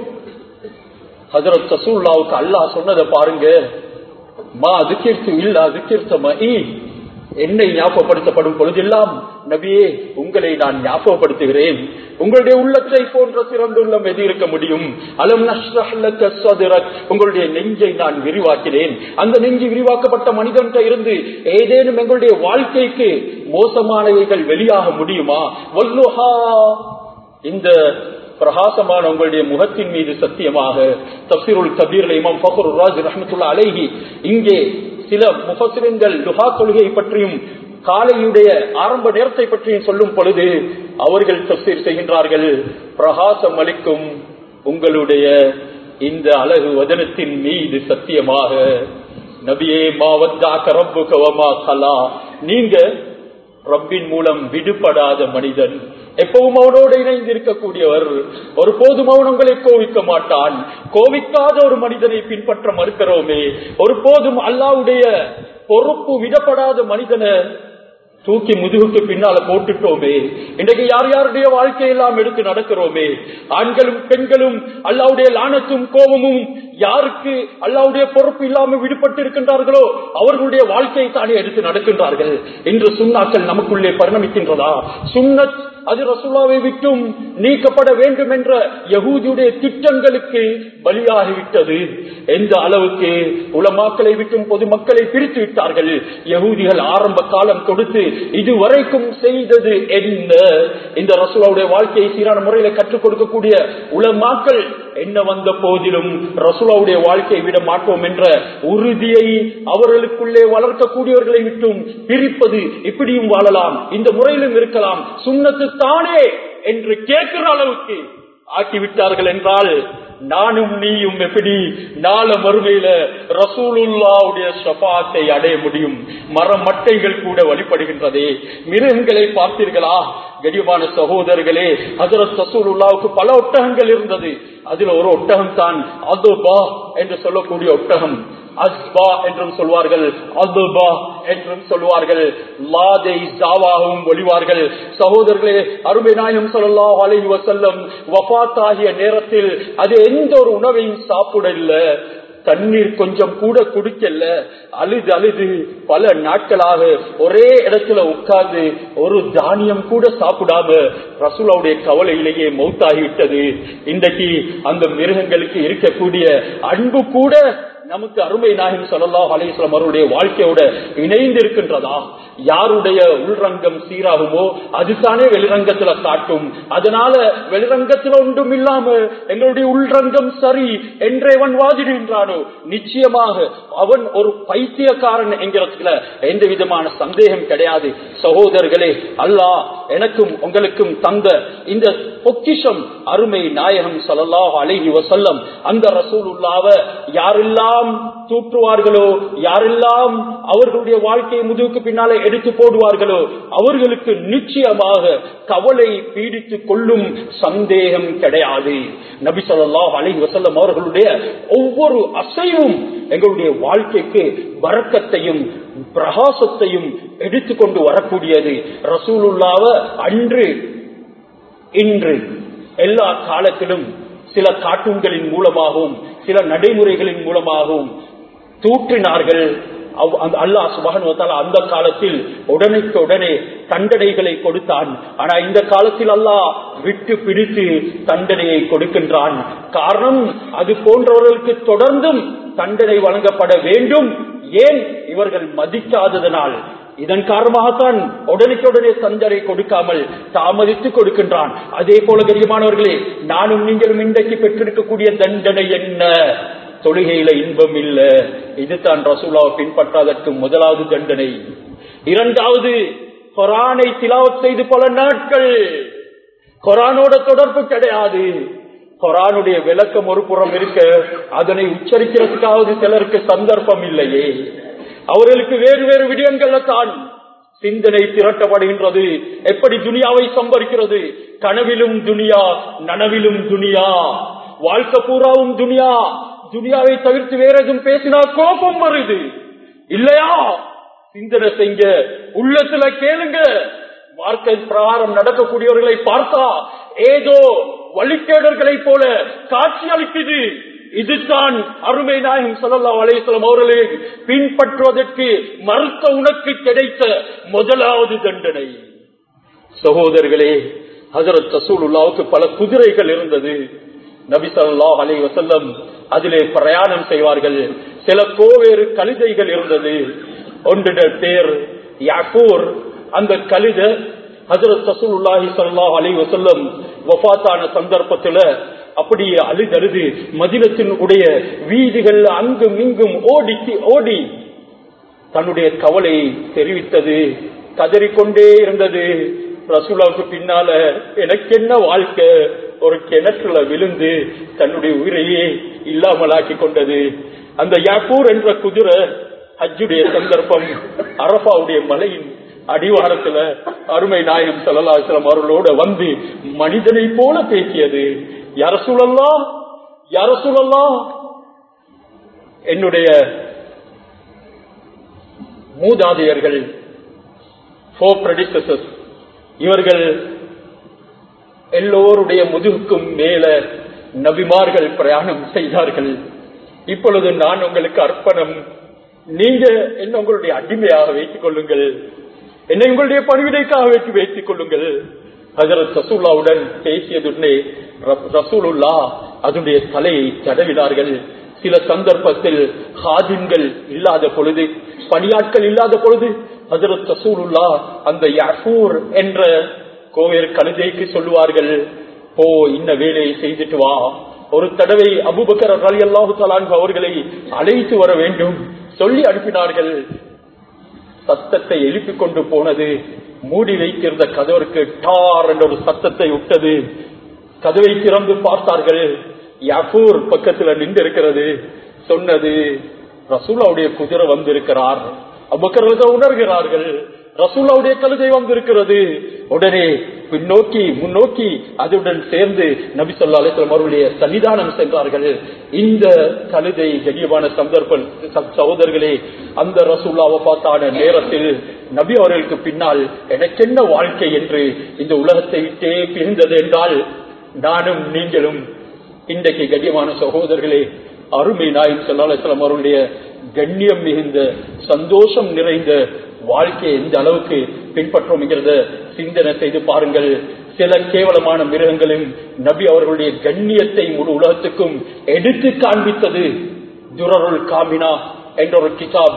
ஹசரத் ரசூல்லாவுக்கு அல்லாஹ் சொன்னதை பாருங்க மா அதுக்கிர்த்து இல்ல அதுக்கிர்த்த என்னை ஞாபகப்படுத்தப்படும் பொழுதெல்லாம் நபியே உங்களை நான் ஞாபகப்படுத்துகிறேன் உங்களுடைய உள்ளத்தை போன்ற சிறந்துள்ளம் எது இருக்க முடியும் அலம் உங்களுடைய நெஞ்சை நான் விரிவாக்கினேன் அந்த நெஞ்சு விரிவாக்கப்பட்ட மனிதன் இருந்து ஏதேனும் எங்களுடைய வாழ்க்கைக்கு மோசமானவைகள் வெளியாக முடியுமா வல்லுஹா இந்த பிரகாசமான உங்களுடைய முகத்தின் மீது சத்தியமாக தப்சீருல் கபீர் இமாம் ஃபஹர் ராஜ் ரஹமத்துல்லா அலைஹி இங்கே சில முகசிரங்கள் லுஹா கொள்கை பற்றியும் காலையுடைய ஆரம்ப நேரத்தை பற்றியும் சொல்லும் பொழுது அவர்கள் தப்சீர் செய்கின்றார்கள் பிரகாசம் அளிக்கும் உங்களுடைய இந்த அழகு வதனத்தின் மீது சத்தியமாக நபியே மாவத்தா கரப்பு கவமா கலா நீங்க ரப்பின் மூலம் விடுபடாத மனிதன் எப்பவும் அவனோடு இணைந்து இருக்கக்கூடியவர் ஒரு போதும் அவன் உங்களை கோவிக்க மாட்டான் கோவிக்காத ஒரு மனிதனை பின்பற்ற மறுக்கிறோமே ஒரு போதும் அல்லாவுடைய பொறுப்பு விடப்படாத மனிதனை தூக்கி முதுகுக்கு பின்னால போட்டுட்டோமே இன்றைக்கு யார் யாருடைய வாழ்க்கையெல்லாம் எடுத்து நடக்கிறோமே ஆண்களும் பெண்களும் அல்லாவுடைய லானத்தும் கோபமும் யாருக்கு அல்லாவுடைய பொறுப்பு இல்லாமல் விடுபட்டு இருக்கின்றார்களோ அவர்களுடைய வாழ்க்கையை தானே எடுத்து நடக்கின்றார்கள் இன்று சுண்ணாக்கள் நமக்குள்ளே பரிணமிக்கின்றதா சுண்ணத் அது ரசூலாவை விட்டும் நீக்கப்பட வேண்டும் என்ற யகூதியுடைய திட்டங்களுக்கு பலியாகிவிட்டது எந்த அளவுக்கு உலமாக்களை விட்டும் பொதுமக்களை பிரித்து விட்டார்கள் யகூதிகள் ஆரம்ப காலம் கொடுத்து இதுவரைக்கும் செய்தது என்ன இந்த ரசூலாவுடைய வாழ்க்கையை சீரான முறையில கற்றுக் கொடுக்கக்கூடிய உலமாக்கள் என்ன வந்த போதிலும் ரசூலாவுடைய வாழ்க்கையை விட மாட்டோம் என்ற உறுதியை அவர்களுக்குள்ளே வளர்க்கக்கூடியவர்களை விட்டும் பிரிப்பது இப்படியும் வாழலாம் இந்த முறையிலும் இருக்கலாம் சுண்ணத்து தானே என்று கேட்கிற அளவுக்கு ஆக்கிவிட்டார்கள் என்றால் நானும் நீயும் எப்படி நாள மறுமையில ரசூலுல்லாவுடைய ஷபாத்தை அடைய முடியும் மரம் மட்டைகள் கூட வழிபடுகின்றதே மிருகங்களை பார்த்தீர்களா கடிவான சகோதரர்களே ஹசரத் ரசூலுல்லாவுக்கு பல ஒட்டகங்கள் இருந்தது அதுல ஒரு ஒட்டகம் தான் அதுபா என்று சொல்லக்கூடிய ஒட்டகம் அஸ்பா என்றும் சொல்வார்கள் அதுபா என்றும் சொல்வார்கள் லாதை ஜாவாகவும் ஒளிவார்கள் சகோதரர்களே அருமை நாயம் சொல்லா அலைஹி வசல்லம் வபாத் ஆகிய நேரத்தில் அது எந்த ஒரு உணவையும் சாப்பிடல தண்ணீர் கொஞ்சம் கூட குடிக்கல அழுது அழுது பல நாட்களாக ஒரே இடத்துல உட்கார்ந்து ஒரு தானியம் கூட சாப்பிடாம ரசூலாவுடைய கவலையிலேயே மௌத்தாகிவிட்டது இன்றைக்கு அந்த மிருகங்களுக்கு இருக்கக்கூடிய அன்பு கூட நமக்கு அருமை நாயகம் சொல்லலாம் அலிஸ்லாம் அவருடைய வாழ்க்கையோட இணைந்து இருக்கின்றதா யாருடைய உள்ரங்கம் சீராகுமோ அதுதானே வெளிரங்கத்துல காட்டும் அதனால வெளிரங்கத்துல ஒன்றும் இல்லாம எங்களுடைய உள்ரங்கம் சரி என்றேவன் வாதிடுகின்றானோ நிச்சயமாக அவன் ஒரு பைத்தியக்காரன் என்கிறதுல எந்த விதமான சந்தேகம் கிடையாது சகோதரர்களே அல்லாஹ் எனக்கும் உங்களுக்கும் தந்த இந்த பொக்கிஷம் அருமை நாயகம் சல்லாஹ் அழகி வசல்லம் அந்த ரசூலுல்லாவ யாரெல்லாம் தூற்றுவார்களோ யாரெல்லாம் அவர்களுடைய வாழ்க்கையை முதுகுக்கு பின்னாலே எடுத்து போடுவார்களோ அவர்களுக்கு நிச்சயமாக கவலை பீடித்துக் கொள்ளும் சந்தேகம் கிடையாது நபி சொல்லாஹ் அலி வசல்லம் அவர்களுடைய ஒவ்வொரு அசைவும் எங்களுடைய வாழ்க்கைக்கு வரக்கத்தையும் பிரகாசத்தையும் எடுத்துக்கொண்டு வரக்கூடியது ரசூலுல்லாவ அன்று இன்று எல்லா காலத்திலும் சில கார்ட்டூன்களின் மூலமாகவும் சில நடைமுறைகளின் மூலமாகவும் தூற்றினார்கள் அல்லாஹ் சுபகன் அந்த காலத்தில் உடனுக்கு உடனே தண்டனைகளை கொடுத்தான் ஆனா இந்த காலத்தில் அல்லாஹ் விட்டு பிடித்து தண்டனையை கொடுக்கின்றான் காரணம் அது போன்றவர்களுக்கு தொடர்ந்தும் தண்டனை வழங்கப்பட வேண்டும் ஏன் இவர்கள் மதிக்காததனால் இதன் காரணமாகத்தான் உடனுக்குடனே தண்டனை கொடுக்காமல் தாமதித்து கொடுக்கின்றான் அதே போல கரியமானவர்களே நானும் நீங்களும் இன்றைக்கு பெற்றிருக்கக்கூடிய தண்டனை என்ன தொழுகையில இன்பம் இல்ல இதுதான் ரசூலாவை பின்பற்றாதற்கு முதலாவது தண்டனை இரண்டாவது கொரானை திலாவத் செய்து பல நாட்கள் கொரானோட தொடர்பு கிடையாது கொரானுடைய விளக்கம் ஒரு புறம் இருக்க அதனை உச்சரிக்கிறதுக்காவது சிலருக்கு சந்தர்ப்பம் இல்லையே அவர்களுக்கு வேறு வேறு விடயங்கள்ல தான் சிந்தனை திரட்டப்படுகின்றது எப்படி துனியாவை சம்பரிக்கிறது கனவிலும் துனியா நனவிலும் துனியா வாழ்க்கை பூராவும் துனியா துனியாவை தவிர்த்து வேற எதுவும் பேசினா கோபம் வருது இல்லையா சிந்தனை செய்ய உள்ளத்துல கேளுங்க மார்க்க பிரகாரம் நடக்கக்கூடியவர்களை பார்த்தா ஏதோ வழிகேடர்களை போல காட்சி அளிக்குது இதுதான் அருமை நாயகம் சொல்லல்லா அலையம் அவர்களை பின்பற்றுவதற்கு மறுத்த உனக்கு கிடைத்த முதலாவது தண்டனை சகோதரர்களே ஹசரத் ரசூலுல்லாவுக்கு பல குதிரைகள் இருந்தது நபி சொல்லா அலை வசல்லம் அதிலே பிரயாணம் செய்வார்கள் சில கோவேறு கழுதைகள் இருந்தது ஒன்றிட பேர் யாக்கூர் அந்த கழுத ஹசரத் ரசூலுல்லாஹி சல்லா அலி வசல்லம் வஃத்தான சந்தர்ப்பத்துல அப்படியே அழுதழுது மதினத்தின் உடைய வீதிகள் அங்கும் இங்கும் ஓடி ஓடி தன்னுடைய கவலையை தெரிவித்தது கதறிக்கொண்டே இருந்தது ரசூலாவுக்கு பின்னால எனக்கு என்ன வாழ்க்கை ஒரு கிணற்றுல விழுந்து தன்னுடைய உயிரையே இல்லாமலாக்கி கொண்டது அந்த யாக்கூர் என்ற குதிரை ஹஜ்ஜுடைய சந்தர்ப்பம் அரபாவுடைய மலையின் அடிவாரத்துல அருமை நாயகம் சல்லாஸ்லம் அவர்களோட வந்து மனிதனை போல பேசியது யார சூழல்லாம் யார சூழல்லாம் என்னுடைய மூதாதையர்கள் ஃபோர் predecessors இவர்கள் எல்லோருடைய முதுகுக்கும் மேல நபிமார்கள் பிரயாணம் செய்தார்கள் இப்பொழுது நான் உங்களுக்கு அர்ப்பணம் நீங்க என்ன உங்களுடைய அடிமையாக வைத்துக் கொள்ளுங்கள் என்னை உங்களுடைய பணிவிடைக்காக வைத்து வைத்துக் கொள்ளுங்கள் ஹஜரத் ரசூல்லாவுடன் பேசியதுடனே ர- ரசூலுல்லா அதனுடைய தலையை தடவினார்கள் சில சந்தர்ப்பத்தில் ஹாதின்கள் இல்லாத பொழுது பணியாட்கள் இல்லாத பொழுது ஹஜரத் ரசூலுல்லா அந்த யஃபூர் என்ற கோவேர் கழுதைக்கு சொல்லுவார்கள் போ இந்த வேலையை செய்துட்டு வா ஒரு தடவை அபுபக்கர் அலி அல்லாஹு அவர்களை அழைத்து வர வேண்டும் சொல்லி அனுப்பினார்கள் சத்தத்தை எழுப்பிக் கொண்டு போனது மூடி வைத்திருந்த கதவிற்கு டார் என்ற ஒரு சத்தத்தை விட்டது கதவை திறந்து பார்த்தார்கள் யஃபூர் பக்கத்துல நின்று இருக்கிறது சொன்னது ரசூலாவுடைய குதிரை வந்திருக்கிறார் அபக்கர்கள் உணர்கிறார்கள் ரசூலாவுடைய கழுதை வந்திருக்கிறது உடனே பின்னோக்கி முன்னோக்கி அதுடன் சேர்ந்து நபி சொல்லா அலிஸ்லாம் அவருடைய சன்னிதானம் சென்றார்கள் இந்த கழுதை கண்ணியமான சந்தர்ப்பம் ச- சகோதரர்களே அந்த ரசூல்லாவை பார்த்தான நேரத்தில் நபி அவர்களுக்கு பின்னால் எனக்கென்ன வாழ்க்கை என்று இந்த உலகத்தை விட்டே பிரிந்தது என்றால் நானும் நீங்களும் இன்றைக்கு கண்ணியமான சகோதரர்களே அருமை நாயம் சொல்லாசலம் அவருடைய கண்ணியம் மிகுந்த சந்தோஷம் நிறைந்த வாழ்க்கையை எந்த அளவுக்கு பின்பற்றோம்ங்கிறத சிந்தனை செய்து பாருங்கள் சில கேவலமான மிருகங்களும் நபி அவர்களுடைய கண்ணியத்தை முழு உலகத்துக்கும் எடுத்து காண்பித்தது துரருள் காமினா என்ற ஒரு கிதாப்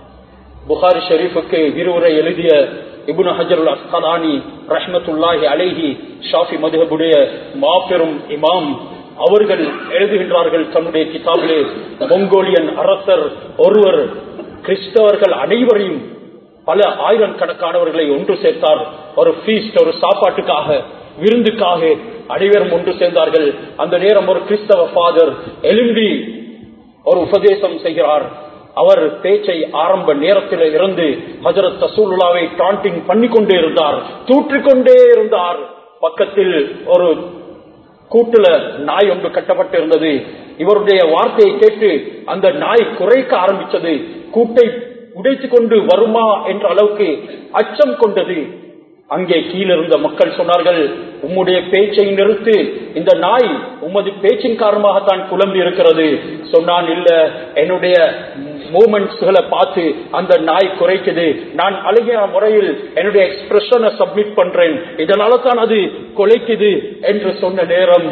புகாரி ஷெரீஃபுக்கு விரிவுரை எழுதிய இபுன் ஹஜருல் அஸ்கலானி ரஹ்மத்துல்லாஹி அலைஹி ஷாஃபி மதுஹபுடைய மாபெரும் இமாம் அவர்கள் எழுதுகின்றார்கள் தன்னுடைய கிதாபிலே மொங்கோலியன் அரசர் ஒருவர் கிறிஸ்தவர்கள் அனைவரையும் பல ஆயிரம் கணக்கானவர்களை ஒன்று சேர்த்தார் ஒரு ஃபீஸ்ட் ஒரு சாப்பாட்டுக்காக விருந்துக்காக அனைவரும் ஒன்று சேர்ந்தார்கள் அந்த நேரம் ஒரு கிறிஸ்தவ ஃபாதர் எழும்பி ஒரு உபதேசம் செய்கிறார் அவர் பேச்சை ஆரம்ப நேரத்தில் இருந்து ஹஜரத் ரசூலுல்லாவை டாண்டிங் பண்ணிக்கொண்டே இருந்தார் தூற்றிக்கொண்டே இருந்தார் பக்கத்தில் ஒரு கூட்டுல நாய் ஒன்று கட்டப்பட்டு இருந்தது இவருடைய வார்த்தையை கேட்டு அந்த நாய் குறைக்க ஆரம்பித்தது கூட்டை உடைத்துக் கொண்டு வருமா என்ற அளவுக்கு அச்சம் கொண்டது அங்கே கீழிருந்த மக்கள் சொன்னார்கள் உம்முடைய பேச்சை நிறுத்து இந்த நாய் உமது பேச்சின் காரணமாகத்தான் குழம்பி இருக்கிறது சொன்னான் இல்ல என்னுடைய மூமெண்ட்ஸ்களை பார்த்து அந்த நாய் குறைக்குது நான் அழகிய முறையில் என்னுடைய எக்ஸ்பிரஷனை சப்மிட் பண்றேன் இதனால தான் அது கொலைக்குது என்று சொன்ன நேரம்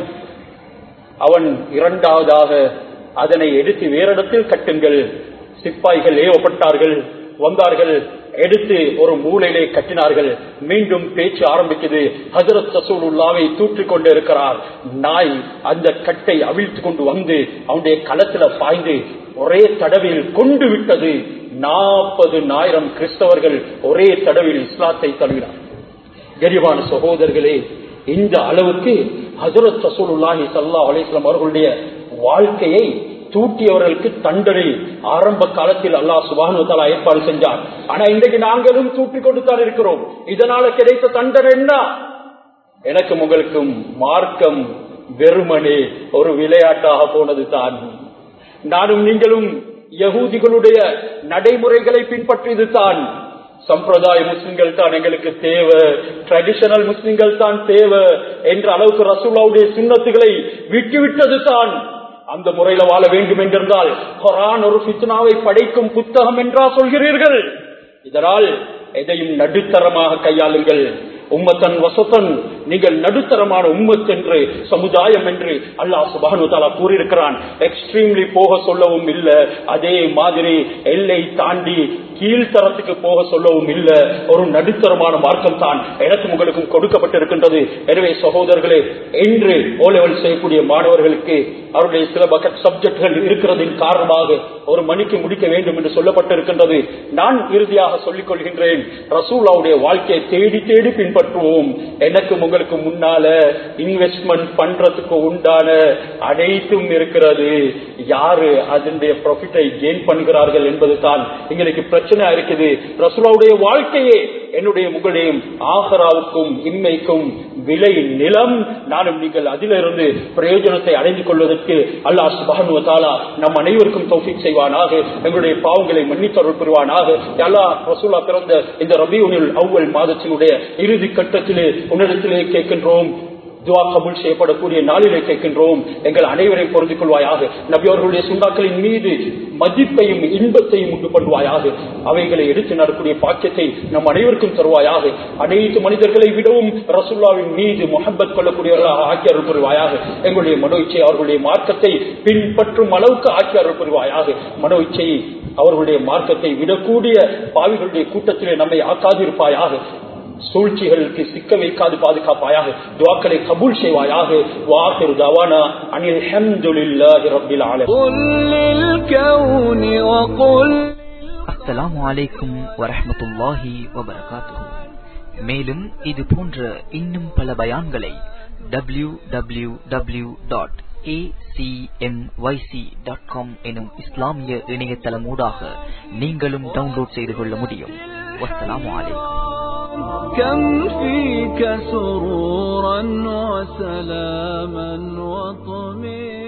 அவன் இரண்டாவதாக அதனை எடுத்து வேற இடத்தில் கட்டுங்கள் சிப்பாய்கள் ஏவப்பட்டார்கள் வந்தார்கள் எடுத்து ஒரு மூலையிலே கட்டினார்கள் மீண்டும் பேச்சு ஆரம்பிக்குது ஹசரத் ரசூலுல்லாவை தூற்றிக் கொண்டு இருக்கிறார் நாய் அந்த கட்டை அவிழ்த்து கொண்டு வந்து அவனுடைய களத்துல பாய்ந்து ஒரே தடவையில் கொண்டு விட்டது நாற்பது ஆயிரம் கிறிஸ்தவர்கள் ஒரே தடவையில் இஸ்லாத்தை தழுவினார் கரிவான சகோதரர்களே இந்த அளவுக்கு ஹசரத் ரசூலுல்லாஹி சல்லா அலிஸ்லாம் அவர்களுடைய வாழ்க்கையை தூட்டியவர்களுக்கு தண்டனை ஆரம்ப காலத்தில் அல்லாஹ் சுபானு தலா ஏற்பாடு செஞ்சார் ஆனா இன்றைக்கு நாங்களும் தூட்டிக் கொண்டுதான் இருக்கிறோம் இதனால கிடைத்த தண்டனை என்ன எனக்கும் உங்களுக்கும் மார்க்கம் வெறுமனே ஒரு விளையாட்டாக போனது தான் நானும் நீங்களும் யகூதிகளுடைய நடைமுறைகளை பின்பற்றியது தான் சம்பிரதாய முஸ்லிம்கள் தான் எங்களுக்கு தேவை ட்ரெடிஷனல் முஸ்லிம்கள் தான் தேவை என்ற அளவுக்கு ரசூலாவுடைய சுண்ணத்துகளை விட்டுவிட்டது தான் அந்த முறையில வாழ வேண்டும் என்றிருந்தால் குரான் ஒரு ஃபித்னாவை படைக்கும் புத்தகம் என்றா சொல்கிறீர்கள் இதனால் எதையும் நடுத்தரமாக கையாளுங்கள் உம்மத்தன் வசத்தன் நீங்கள் நடுத்தரமான உம்மத் என்று சமுதாயம் என்று அல்லாஹ் சுபானு தாலா கூறியிருக்கிறான் எக்ஸ்ட்ரீம்லி போக சொல்லவும் இல்லை அதே மாதிரி எல்லை தாண்டி கீழ்த்தரத்துக்கு போக சொல்லவும் இல்லை ஒரு நடுத்தரமான மார்க்கம் தான் எனக்கும் உங்களுக்கும் கொடுக்கப்பட்டிருக்கின்றது எனவே சகோதரர்களே இன்று ஓ லெவல் செய்யக்கூடிய மாணவர்களுக்கு அவருடைய சில பக்கெட் சப்ஜெக்ட்கள் இருக்கிறதின் காரணமாக ஒரு மணிக்கு முடிக்க வேண்டும் என்று சொல்லப்பட்டிருக்கின்றது நான் இறுதியாக சொல்லிக் கொள்கின்றேன் ரசூலாவுடைய வாழ்க்கையை தேடி தேடி பின்பற்றுவோம் எனக்கும் உங்களுக்கு முன்னால இன்வெஸ்ட்மெண்ட் பண்றதுக்கு உண்டான அனைத்தும் இருக்கிறது யாரு அதனுடைய ப்ராஃபிட்டை கெயின் பண்ணுகிறார்கள் என்பது தான் எங்களுக்கு பிரச்சனை இருக்குது ரசூலாவுடைய வாழ்க்கையே என்னுடைய உங்களுடைய ஆகராவுக்கும் இம்மைக்கும் விலை நிலம் நானும் நீங்கள் அதிலிருந்து பிரயோஜனத்தை அடைந்து கொள்வதற்கு அல்லாஹ் சுபஹனு தாலா நம் அனைவருக்கும் தௌஃபிக் செய்வானாக எங்களுடைய பாவங்களை மன்னித்தருள் புரிவானாக அல்லாஹ் ரசூலா பிறந்த இந்த ரபியுனில் அவ்வல் மாதத்தினுடைய இறுதி கட்டத்திலே உன்னிடத்திலே கேட்கின்றோம் துவா கபுல் செய்யப்படக்கூடிய நாளிலே கேட்கின்றோம் எங்கள் அனைவரையும் பொருந்திக் கொள்வாயாக நபியவர்களுடைய சுண்டாக்களின் மீது மதிப்பையும் இன்பத்தையும் உண்டு பண்ணுவாயாக அவைகளை எடுத்து நடக்கூடிய பாக்கியத்தை நம் அனைவருக்கும் தருவாயாக அனைத்து மனிதர்களை விடவும் ரசுல்லாவின் மீது முகப்பத் கொள்ளக்கூடியவர்களாக ஆக்கி அருள் புரிவாயாக எங்களுடைய மனோ இச்சை அவர்களுடைய மார்க்கத்தை பின்பற்றும் அளவுக்கு ஆக்கி அருள் புரிவாயாக மனோ இச்சையை அவர்களுடைய மார்க்கத்தை விடக்கூடிய பாவிகளுடைய கூட்டத்திலே நம்மை ஆக்காதிருப்பாயாக சூழ்ச்சிகளுக்கு சிக்க வைக்காது பாதுகாப்பாயாக துவாக்களை கபூல் செய்வாயாக வாஹிரு தவானா அனில் ஹம்துலில்லாஹி ரப்பில் ஆலமீன் قل للكون وقل அஸ்ஸலாமு அலைக்கும் வரஹ்மத்துல்லாஹி வபரகாத்துஹு மேலும் இது போன்ற இன்னும் பல பயான்களை டபிள்யூ டபிள்யூ டபிள்யூ டாட் எனும் இஸ்லாமிய இணையதளமூடாக நீங்களும் டவுன்லோட் செய்து கொள்ள முடியும் வஸ்ஸலாமு அலைக்கும் كم فيك سرورا وسلاما وطمئنا